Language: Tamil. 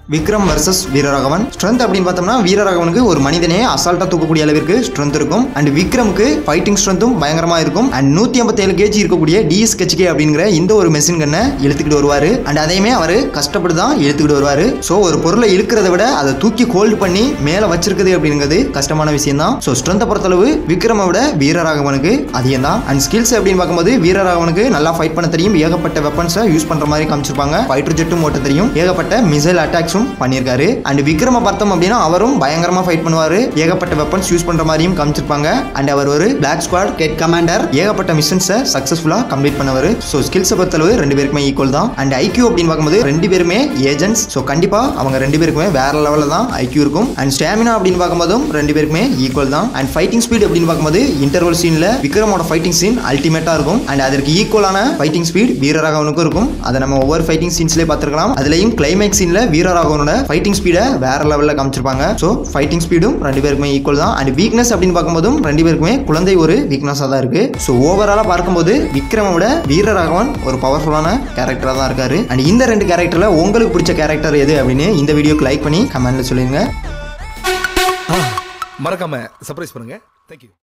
விக்ரம் வர்சஸ் வீரராகவன் ஸ்ட்ரென்த் அப்படின்னு பார்த்தோம்னா வீரராகவனுக்கு ஒரு மனிதனே அசால்ட்டா தூக்கக்கூடிய அளவிற்கு ஸ்ட்ரென்த் இருக்கும் அண்ட் விக்ரமுக்கு ஃபைட்டிங் ஸ்ட்ரென்த்தும் பயங்கரமா இருக்கும் அண்ட் நூத்தி ஐம்பத்தேழு கேஜி இருக்கக்கூடிய டிஎஸ் கச்சிகே அப்படிங்கிற இந்த ஒரு மெஷின் கண்ணை இழுத்துக்கிட்டு வருவாரு அண்ட் அதையுமே அவர் கஷ்டப்பட்டு தான் இழுத்துக்கிட்டு வருவாரு ஸோ ஒரு பொருளை இழுக்கிறத விட அதை தூக்கி ஹோல்டு பண்ணி மேலே வச்சிருக்குது அப்படிங்கிறது கஷ்டமான விஷயம் தான் ஸோ ஸ்ட்ரென்த்தை பொறுத்தளவு விக்ரமை விட வீரராகவனுக்கு அதிகம் தான் அண்ட் ஸ்கில்ஸ் அப்படின்னு பார்க்கும்போது வீரராகவனுக்கு நல்லா ஃபைட் பண்ண தெரியும் ஏகப்பட்ட வெப்பன்ஸை யூஸ் பண்ற மாதிரி காமிச்சிருப்பாங்க ஃபைட்டர் ஜெட்டும் ஓட்ட தெரியும் ஏகப்பட்ட மிசைல் அட்டாக்ஸும் பண்ணியிருக்காரு அண்ட் விக்ரம பார்த்தோம் அப்படின்னா அவரும் பயங்கரமா ஃபைட் பண்ணுவாரு ஏகப்பட்ட வெப்பன்ஸ் யூஸ் பண்ற மாதிரியும் காமிச்சிருப்பாங்க அண்ட் அவர் ஒரு பிளாக் ஸ்குவாட் கெட் கமாண்டர் ஏகப்பட்ட மிஷன்ஸை சக்சஸ்ஃபுல்லா கம்ப்ளீட் பண்ணவர் ஸோ ஸ்கில்ஸை பொறுத்தளவு ரெண்டு பேருக்குமே ஈக்குவல் தான் அண்ட் ஐக்யூ அப்படின்னு பார்க்கும்போது ரெண்டு பேருமே ஏஜென்ட்ஸ் ஸோ கண்டிப்பா அவங்க ரெண்டு பேருக்குமே வேற லெவலில் தான் ஐக்யூ இருக்கும் அண்ட் ஸ்டாமினா அப்படின்னு பார்க்கும்போதும் ரெண்டு பேருக்குமே ஈக்குவல் தான் அண்ட் ஃபைட்டிங் ஸ்பீட் அப்படின்னு பார்க்கும்போது இன்டர்வல் சீன்ல விக்ரமோட ஃபைட்டிங் சீன் அல்டிமேட்டா இருக்கும் அண்ட் அதற்கு ஈக்குவலான ஃபைட்டிங் ஸ்பீட் வீரராகவனுக்கும் இருக்கும் அதை நம்ம ஒவ்வொரு ஃபைட்டிங் சீன்ஸ்லேயே பார்த்துருக்கலாம் அதுலயும் கிளைமேக்ஸ் சீன்ல வீரராகவனோட ஃபைட்டிங் ஸ்பீடை வேற லெவலில் காமிச்சிருப்பாங்க ஸோ ஃபைட்டிங் ஸ்பீடும் ரெண்டு பேருக்குமே ஈக்குவல் தான் அண்ட் வீக்னஸ் அப்படின்னு பார்க்கும்போதும் ரெண்டு பேருக்குமே குழந்தை ஒரு வீக்னஸாக தான் இருக்கு ஸோ ஓவராலாக பார்க்கும்போது விக்ரமை விட வீரராகவன் ஒரு பவர்ஃபுல்லான கேரக்டராக தான் இருக்காரு அண்ட் இந்த ரெண்டு கேரக்டர்ல உங்களுக்கு பிடிச்ச கேரக்டர் எது அப்படின்னு இந்த வீடியோக்கு லைக் பண்ணி கமெண்ட்ல சொல்லுங்க மறக்காம சர்ப்ரைஸ் பண்ணுங்க தேங்க்யூ